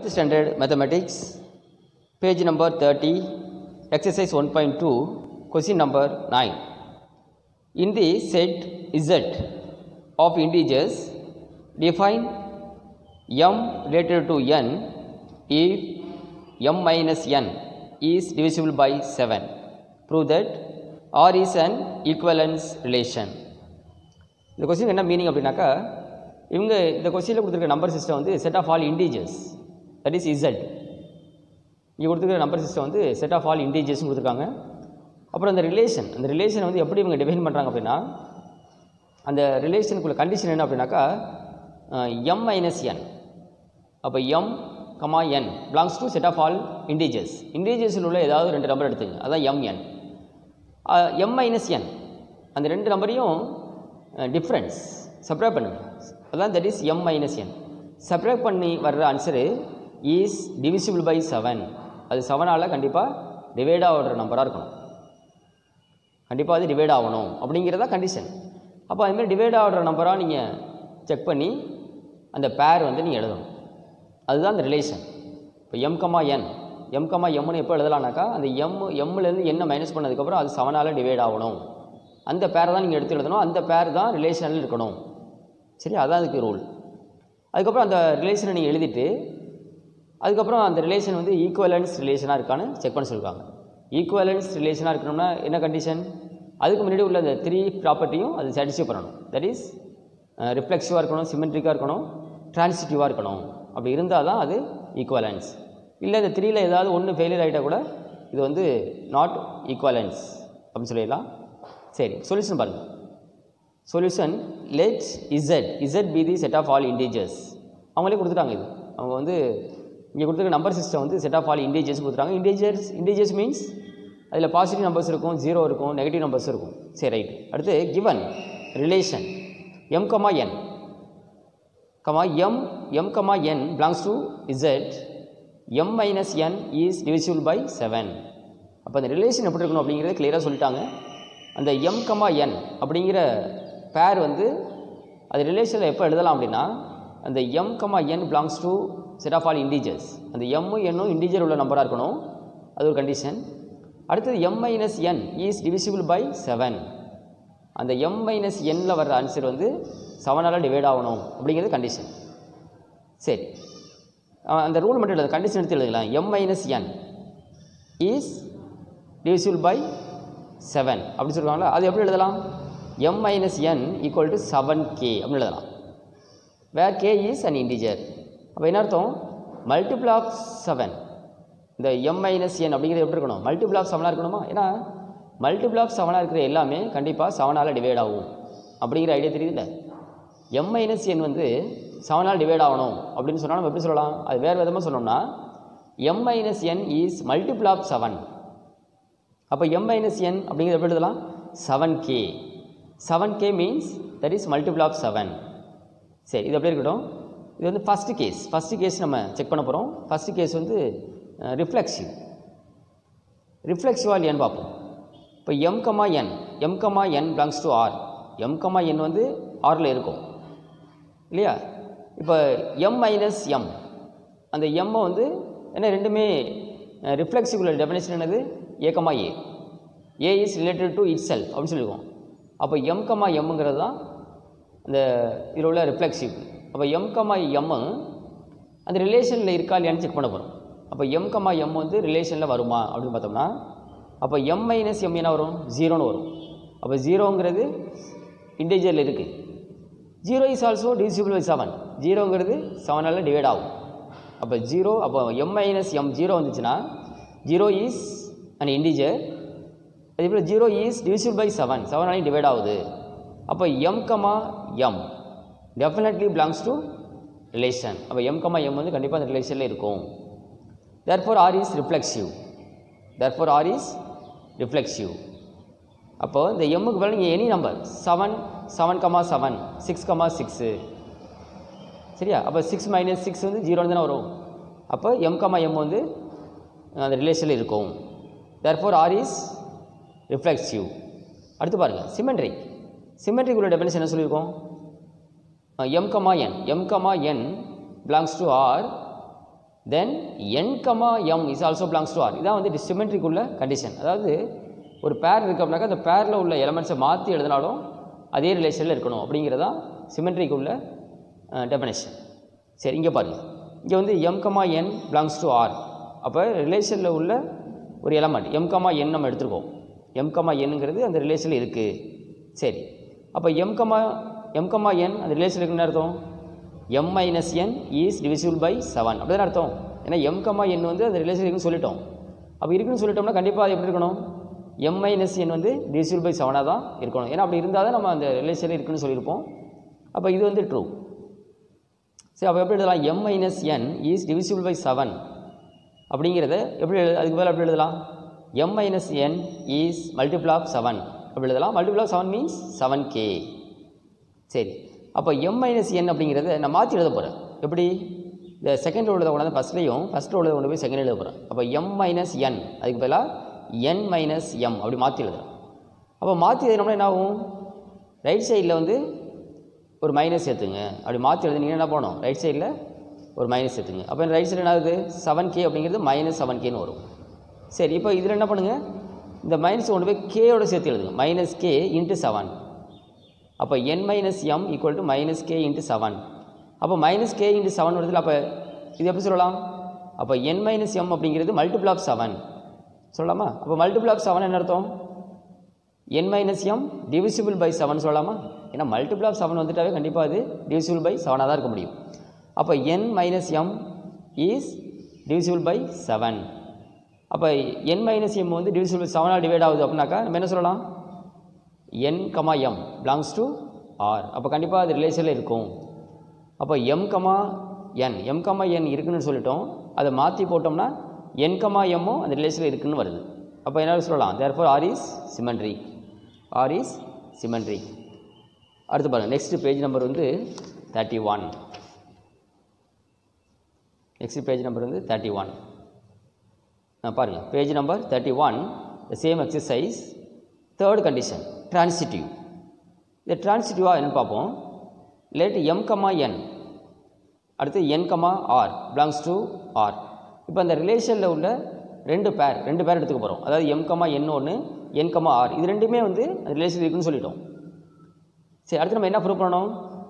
12th standard mathematics page number 30 exercise 1.2 question number 9 in the set z of integers define m related to n if m minus n is divisible by 7 prove that r is an equivalence relation இந்த question என்ன meaning அப்படின்னாக்கா இவங்க இந்த கொஸ்டினில் கொடுத்துருக்க number system வந்து set of all integers that is Z இங்கே கொடுத்துருக்க நம்பர் சிஸ்டம் வந்து செட் ஆஃப் ஆல் இண்டீஜர்ஸ்னு கொடுத்துருக்காங்க அப்புறம் அந்த ரிலேஷன் அந்த ரிலேஷனை வந்து எப்படி இவங்க டிஃபைன் பண்ணுறாங்க அப்படின்னா அந்த ரிலேஷனுக்குள்ள கண்டிஷன் என்ன அப்படின்னாக்கா எம் மைனஸ் என் அப்போ M comma N belongs to set of all integers இண்டீஜர்ஸில் உள்ள ஏதாவது ரெண்டு நம்பர் எடுத்துங்க அதான் எம்என் எம் மைனஸ் என் அந்த ரெண்டு நம்பரையும் டிஃப்ரென்ஸ் செப்பரேட் பண்ணுங்க அதான் that is M minus N separate பண்ணி வர்ற answer is divisible by seven அது செவனால் கண்டிப்பாக டிவைட் ஆகிற நம்பராக இருக்கணும் கண்டிப்பாக அது டிவைட் ஆகணும் அப்படிங்கிறதா கண்டிஷன் அப்போ அதுமாதிரி டிவைட் ஆகிற நம்பராக நீங்கள் செக் பண்ணி அந்த பேர் வந்து நீங்கள் எழுதணும் அதுதான் அந்த ரிலேஷன் இப்போ M comma N M comma எம்னு எப்போ எழுதலாம்னாக்கா அந்த எம் எம்லேருந்து என்ன மைனஸ் பண்ணதுக்கப்புறம் அது செவனால் டிவைட் ஆகணும் அந்த பேரை தான் நீங்கள் எடுத்து எழுதணும் அந்த பேர் தான் ரிலேஷனில் இருக்கணும் சரி அதான் அதுக்கு ரூல் அதுக்கப்புறம் அந்த ரிலேஷனை நீங்கள் எழுதிட்டு அதுக்கப்புறம் அந்த ரிலேஷன் வந்து ஈக்குவலன்ஸ் ரிலேஷனாக இருக்கான்னு செக் பண்ண சொல்லுவாங்க ஈக்குவலன்ஸ் ரிலேஷனாக இருக்கணும்னா என்ன கண்டிஷன் அதுக்கு முன்னாடி உள்ள அந்த த்ரீ ப்ராப்பர்ட்டியும் அது சாட்டிஸ்ஃபை பண்ணணும் தட் இஸ் ரிஃப்ளெக்சிவாக இருக்கணும் சிமெட்ரிக்காக இருக்கணும் ட்ரான்சிட்டிவாக இருக்கணும் அப்படி இருந்தால் தான் அது ஈக்குவலன்ஸ் இல்லை இந்த த்ரீயில் ஏதாவது ஒன்று ஃபெயிலியர் ஆகிட்டால் கூட இது வந்து நாட் ஈக்குவலன்ஸ் அப்படின்னு சொல்லிடலாம் சரி சொல்யூஷன் பாருங்கள் solution let Z Z be the set of all integers அவங்களே கொடுத்துட்டாங்க இது அவங்க வந்து இங்கே கொடுத்துருக்க நம்பர் சிஸ்டம் வந்து செட் ஆஃப் ஆல் இண்டீஜர்ஸ் கொடுத்துருக்காங்க இண்டீஜர்ஸ் இண்டீஜர்ஸ் மீன்ஸ் அதில் பாசிட்டிவ் நம்பர்ஸ் இருக்கும் ஜீரோ இருக்கும் நெகட்டிவ் நம்பர்ஸ் இருக்கும் சரி ரைட் அடுத்து given relation M comma N comma M M comma N belongs to Z M minus N is divisible by seven அப்போ அந்த relation எப்படி இருக்கணும் அப்படிங்கிறத கிளியராக சொல்லிட்டாங்க அந்த எம் கமா என் அப்படிங்கிற பேர் வந்து அது ரிலேஷனில் எப்போ எழுதலாம் அப்படின்னா அந்த M comma N belongs to set of all integers அந்த எம்மும் எண்ணும் இண்டீஜர் உள்ள நம்பராக இருக்கணும் அது ஒரு கண்டிஷன் அடுத்தது M minus N is divisible by seven அந்த எம் மைனஸ் எண்ணில் வர்ற ஆன்சர் வந்து செவனால் டிவைட் ஆகணும் அப்படிங்கிறது கண்டிஷன் சரி அந்த ரூல் மட்டும் இல்லை கண்டிஷன் எடுத்து எழுதலாம் M minus N is divisible by seven அப்படி சொல்லுவாங்களா அது எப்படி எழுதலாம் M minus N equal to seven K அப்படின்னு எழுதலாம் where K is an integer அப்போ என்ன அர்த்தம் மல்டிபிள் ஆஃப் செவன் இந்த எம் மைனஸ் என் அப்படிங்கிறது எப்படி இருக்கணும் மல்டிபிள் ஆஃப் செவனாக இருக்கணுமா ஏன்னா மல்டிபிள் ஆஃப் செவனாக இருக்கிற எல்லாமே கண்டிப்பாக செவனால் டிவைட் ஆகும் அப்படிங்கிற ஐடியா தெரியுதுல்ல எம் மைனஸ் என் வந்து செவனால் டிவைட் ஆகணும் அப்படின்னு சொன்னால் நம்ம எப்படி சொல்லலாம் அது வேறு விதமாக சொன்னோம்னா M minus N is multiple of seven அப்போ எம் மைனஸ் என் அப்படிங்கிறது எப்படி எழுதலாம் seven K seven K means that is multiple of seven சரி இது எப்படி இருக்கட்டும் இது வந்து ஃபஸ்ட்டு கேஸ் ஃபஸ்ட்டு கேஸ் நம்ம செக் பண்ண போகிறோம் ஃபஸ்ட்டு கேஸ் வந்து ரிஃப்ளெக்சிவ் ரிஃப்ளெக்சிவா இல்லையான்னு பார்ப்போம் இப்போ M comma N M comma N belongs to R M comma N வந்து ஆரில் இருக்கும் இல்லையா இப்போ எம் மைனஸ் எம் அந்த எம்மை வந்து ஏன்னா ரெண்டுமே ரிஃப்ளெக்சிவ் டெஃபினேஷன் என்னது A comma A A is related to itself அப்படின்னு சொல்லியிருக்கோம் அப்போ எம் கமா எம்ங்கிறது தான் அந்த இதில் உள்ள ரிஃப்ளெக்சிவ் அப்போ எம் கமா எம்மு அந்த ரிலேஷனில் இருக்கா இல்லையான்னு செக் பண்ண போகிறோம் அப்போ எம் கமா எம் வந்து ரிலேஷனில் வருமா அப்படின்னு பார்த்தோம்னா அப்போ எம் மைனஸ் எம் என்ன வரும் ஜீரோன்னு வரும் அப்போ ஜீரோங்கிறது இண்டீஜரில் இருக்குது zero is also divisible by seven ஜீரோங்கிறது செவனால் டிவைட் ஆகும் அப்போ ஜீரோ அப்போ எம் மைனஸ் எம் ஜீரோ வந்துச்சுன்னா ஜீரோ இஸ் அன் இண்டீஜர் அதே போல் zero is divisible by seven செவனாலையும் டிவைட் ஆகுது அப்போ M comma M definitely belongs to relation அப்போ எம் கமா எம் வந்து கண்டிப்பாக அந்த ரிலேஷனில் இருக்கும் therefore R is reflexive therefore R is reflexive அப்போது இந்த எம்முக்கு பதில் நீங்கள் any number seven seven comma seven six comma six சரியா அப்போ சிக்ஸ் மைனஸ் சிக்ஸ் வந்து ஜீரோன்னு தானே வரும் அப்போ எம் கமா எம் வந்து அந்த ரிலேஷனில் இருக்கும் தேர்ஃபோர் ஆர் இஸ் ரிஃப்ளெக்சிவ் அடுத்து பாருங்கள் சிமெட்ரிக் சிமெட்ரிக் உள்ள டெஃபினேஷன் என்ன சொல்லியிருக்கோம் M comma N M comma N belongs to R then N comma M is also belongs to R இதான் வந்து சிமெட்ரிக் உள்ள கண்டிஷன் அதாவது ஒரு பேர் இருக்கு அப்படின்னாக்கா அந்த பேரில் உள்ள எலமெண்ட்ஸை மாற்றி எழுதினாலும் அதே ரிலேஷனில் இருக்கணும் அப்படிங்கிறதான் சிமெட்ரிக் உள்ள டெஃபனேஷன் சரி இங்கே பாருங்கள் இங்கே வந்து M comma N belongs to R அப்போ ரிலேஷனில் உள்ள ஒரு எலமெண்ட் எம் கமா என் நம்ம எடுத்துருக்கோம் எம் கமா என்னங்கிறது அந்த ரிலேஷனில் இருக்குது சரி அப்போ M comma M comma N அந்த ரிலேஷனில் இருக்குன்னு அர்த்தம் M minus N is divisible by seven அப்படி தானே அர்த்தம் ஏன்னா எம் கமா என் வந்து அந்த ரிலேஷன் இருக்குன்னு சொல்லிட்டோம் அப்போ இருக்குன்னு சொல்லிட்டோம்னா கண்டிப்பாக அது எப்படி இருக்கணும் எம் மைனஸ் என் வந்து டிவிசிபிள் பை செவனாக தான் இருக்கணும் ஏன்னா அப்படி இருந்தால் தான் நம்ம அந்த ரிலேஷனில் இருக்குன்னு சொல்லியிருப்போம் அப்போ இது வந்து ட்ரூ சரி அப்போ எப்படி எழுதலாம் M minus N is divisible by seven அப்படிங்கிறத எப்படி எழுத அதுக்கு மேலே எப்படி எழுதலாம் M minus N is multiple of seven அப்படி எழுதலாம் multiple of seven means seven K சரி அப்போ எம் மைனஸ் என் அப்படிங்கிறத நான் மாற்றி எழுத போகிறேன் எப்படி இந்த செகண்ட் உள்ளதை கொண்டாந்து ஃபஸ்ட்லேயும் ஃபஸ்ட் உள்ளதை கொண்டு போய் செகண்ட் எழுத போகிறேன் அப்போ எம் மைனஸ் என் அதுக்கு பதிலாக என் மைனஸ் எம் அப்படி மாற்றி எழுதுறேன் அப்போ மாற்றி எழுதினோம்னா என்ன ஆகும் ரைட் சைடில் வந்து ஒரு மைனஸ் சேர்த்துங்க அப்படி மாற்றி எழுதுனீங்கன்னா என்ன பண்ணணும் ரைட் சைடில் ஒரு மைனஸ் சேர்த்துங்க அப்போ ரைட் சைடு என்ன ஆகுது செவன் கே அப்படிங்கிறது மைனஸ் செவன் கேன்னு வரும் சரி இப்போ இதில் என்ன பண்ணுங்கள் இந்த மைனஸ் கொண்டு போய் கேயோட சேர்த்து எழுதுங்க மைனஸ் கே இன்ட்டு செவன் அப்போ N minus M equal to minus K into seven அப்போ மைனஸ் கே இன்ட்டு செவன் வருதுல அப்போ இது எப்படி சொல்லலாம் அப்போ என் மைனஸ் எம் அப்படிங்கிறது மல்டிபிள் ஆஃப் செவன் சொல்லலாமா அப்போ மல்டிபிள் ஆஃப் செவன் என்ன அர்த்தம் N minus M divisible by seven சொல்லலாமா ஏன்னா மல்டிபிள் ஆஃப் செவன் வந்துட்டாவே கண்டிப்பாக அது டிவிசிபிள் பை செவனாக தான் இருக்க முடியும் அப்போ N minus M is divisible by seven அப்போ என் மைனஸ் எம் வந்து டிவிசிபிள் செவனால் டிவைட் ஆகுது அப்படின்னாக்கா நம்ம என்ன சொல்லலாம் N comma M belongs to R அப்போ கண்டிப்பாக அது ரிலேஷனில் இருக்கும் அப்போ M comma N M comma N இருக்குன்னு சொல்லிட்டோம் அதை மாற்றி போட்டோம்னா என் கமா எம்மும் அந்த ரிலேஷனில் இருக்குன்னு வருது அப்போ என்ன சொல்லலாம் therefore R is symmetric R is symmetric அடுத்து பாருங்கள் நெக்ஸ்ட் பேஜ் நம்பர் வந்து thirty one next page number வந்து தேர்ட்டி ஒன் பாருங்கள் page number thirty one the same exercise third condition transitive இந்த ட்ரான்சிட்டிவாக என்னன்னு பார்ப்போம் லேட் எம் கமா என் அடுத்து N comma R belongs to R இப்போ அந்த ரிலேஷனில் உள்ள ரெண்டு பேர் ரெண்டு பேர் எடுத்துக்க போகிறோம் அதாவது எம் கமா என் ஒன்று என் கமா ஆர் இது ரெண்டுமே வந்து அந்த ரிலேஷன் இருக்குன்னு சொல்லிட்டோம் சரி அடுத்து நம்ம என்ன ப்ரூவ் பண்ணணும்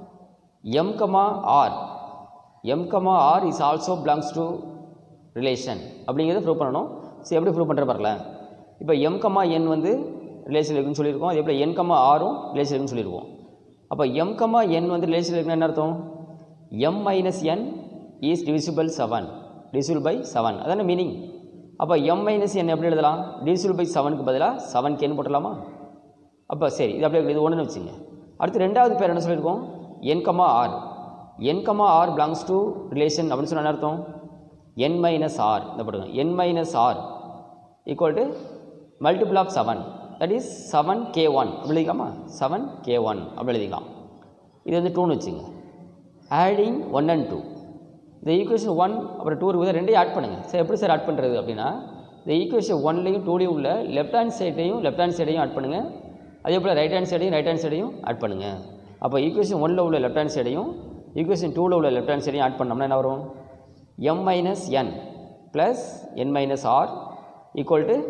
M comma R M comma R is also belongs to relation அப்படிங்கிறத ப்ரூவ் பண்ணணும் சரி எப்படி ப்ரூவ் பண்ணுற பாருங்களேன் இப்போ எம் கமா என் வந்து ரிலேஷன் இருக்குன்னு சொல்லியிருக்கோம் அதே போல் என் கமா ஆரும் ரிலேஷன் இருக்குன்னு சொல்லியிருக்கோம் அப்போ எம் கமா என் வந்து ரிலேஷன் இருக்குன்னு என்ன அர்த்தம் M minus N is divisible seven divisible by seven அதான மீனிங் அப்போ எம் மைனஸ் என் எப்படி எழுதலாம் டிவிசிபிள் பை செவனுக்கு பதிலாக செவன் கேன்னு போட்டலாமா அப்போ சரி இது அப்படியே இது ஒன்றுன்னு வச்சுங்க அடுத்து ரெண்டாவது பேர் என்ன சொல்லியிருக்கோம் N comma R N comma R belongs to relation அப்படின்னு சொன்ன என்ன அர்த்தம் என் மைனஸ் ஆர் இந்த போடுங்க N minus R equal to multiple of seven that is seven K one அப்படி எழுதிக்கலாமா செவன் கே ஒன் அப்படி எழுதிக்கலாம் இது வந்து டூன்னு வச்சுங்க ஆடிங் ஒன் அண்ட் டூ இந்த ஈக்குவேஷன் ஒன் அப்புறம் டூ இருக்குது ரெண்டையும் ஆட் பண்ணுங்கள் சார் எப்படி சார் ஆட் பண்ணுறது அப்படின்னா இந்த ஈக்குவேஷன் ஒன்லேயும் டூலையும் உள்ள லெஃப்ட் ஹேண்ட் சைடையும் லெஃப்ட் ஹேண்ட் சைடையும் ஆட் பண்ணுங்கள் அதே போல் ரைட் ஹேண்ட் சைடையும் ரைட் ஹேண்ட் சைடையும் ஆட் பண்ணுங்கள் அப்போ ஈக்குவேஷன் ஒனில் உள்ள லெஃப்ட் ஹேண்ட் சைடையும் ஈக்குவேஷன் டூவில் உள்ள லெஃப்ட் ஹேண்ட் சைடையும் ஆட் பண்ணோம்னா என்ன வரும் M minus N plus N minus R equal to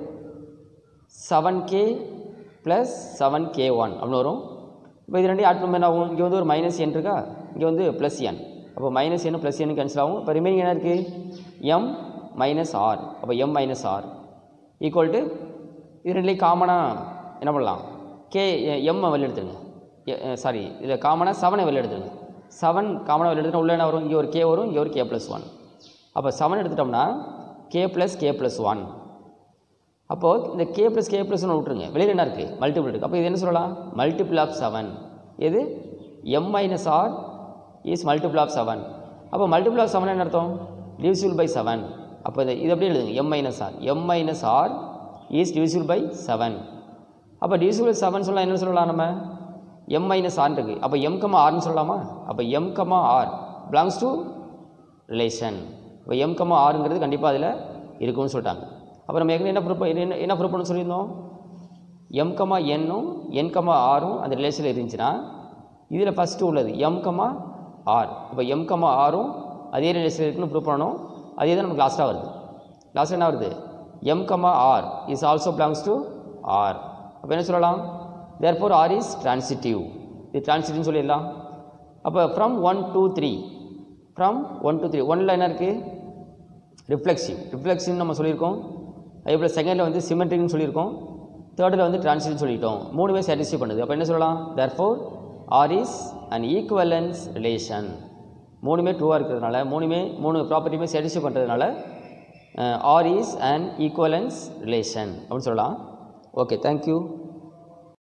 seven K plus seven K one அப்படின்னு வரும் இப்போ இது ரெண்டையும் ஆட் பண்ணும்போது என்ன ஆகும் இங்கே வந்து ஒரு மைனஸ் என் இருக்கா இங்கே வந்து ப்ளஸ் என் அப்போ minus N plus N cancel ஆகும் இப்போ ரிமைனிங் என்ன இருக்குது எம் மைனஸ் ஆர் அப்போ M minus R equal to இது ரெண்டுலேயும் காமனாக என்ன பண்ணலாம் கே எம் வெளில எடுத்துருங்க சாரி இதில் காமனாக செவனை வெளில எடுத்துருங்க செவன் காமனாக வெளில எடுத்துட்டா உள்ள என்ன வரும் இங்கே ஒரு கே வரும் இங்கே ஒரு கே ப்ளஸ் ஒன் அப்போ செவன் எடுத்துட்டோம்னா K plus K plus one அப்போது இந்த கே ப்ளஸ் கே ப்ளஸ் ஒன்று விட்ருங்க வெளியில் என்ன இருக்குது மல்டிபிள் இருக்குது அப்போ இது என்ன சொல்லலாம் மல்டிபிள் ஆஃப் செவன் எது M minus R is multiple of seven அப்போ மல்டிபிள் ஆஃப் செவன் என்ன அர்த்தம் டிவிசிபிள் பை செவன் அப்போ இது இது அப்படியே எழுதுங்க M minus R M minus R is divisible by seven அப்போ டிவிசிபிள் செவன் சொல்லலாம் என்ன சொல்லலாம் நம்ம எம் மைனஸ் ஆர் இருக்குது அப்போ எம் கமா ஆர்னு சொல்லலாமா அப்போ M comma R belongs to relation இப்போ எம் கமா ஆறுங்கிறது கண்டிப்பாக அதில் இருக்கும்னு சொல்லிட்டாங்க அப்போ நம்ம ஏற்கனவே என்ன ப்ரூப் என்ன என்ன ப்ரூப் பண்ண சொல்லியிருந்தோம் எம் கமா என்னும் என் கமா ஆரும் அந்த ரிலேஷனில் இருந்துச்சுன்னா இதில் ஃபஸ்ட்டு உள்ளது எம் கமா ஆர் இப்போ எம் கமா ஆரும் அதே ரிலேஷனில் இருக்குன்னு ப்ரூவ் பண்ணணும் அதே தான் நமக்கு லாஸ்ட்டாக வருது லாஸ்ட் என்ன வருது M comma R is also belongs to R அப்போ என்ன சொல்லலாம் therefore R is transitive இது டிரான்சிட்டிவ்னு சொல்லிடலாம் அப்போ from one two three from one two three ஒன்னில் என்ன இருக்குது ரிஃப்ளெக்சிவ் ரிஃப்ளெக்சிவ் நம்ம சொல்லியிருக்கோம் அதே போல் செகண்டில் வந்து சிமெட்ரிக்னு சொல்லியிருக்கோம் தேர்டில் வந்து டிரான்சிஷன் சொல்லிட்டோம் மூணுமே சாட்டிஸ்ஃபை பண்ணுது அப்போ என்ன சொல்லலாம் therefore R is and equivalence relation மூணுமே ட்ரூவாக இருக்கிறதுனால மூணுமே மூணு ப்ராப்பர்ட்டியுமே சாட்டிஸ்ஃபை பண்ணுறதுனால R is and equivalence relation அப்படின்னு சொல்லலாம் ஓகே தேங்க்யூ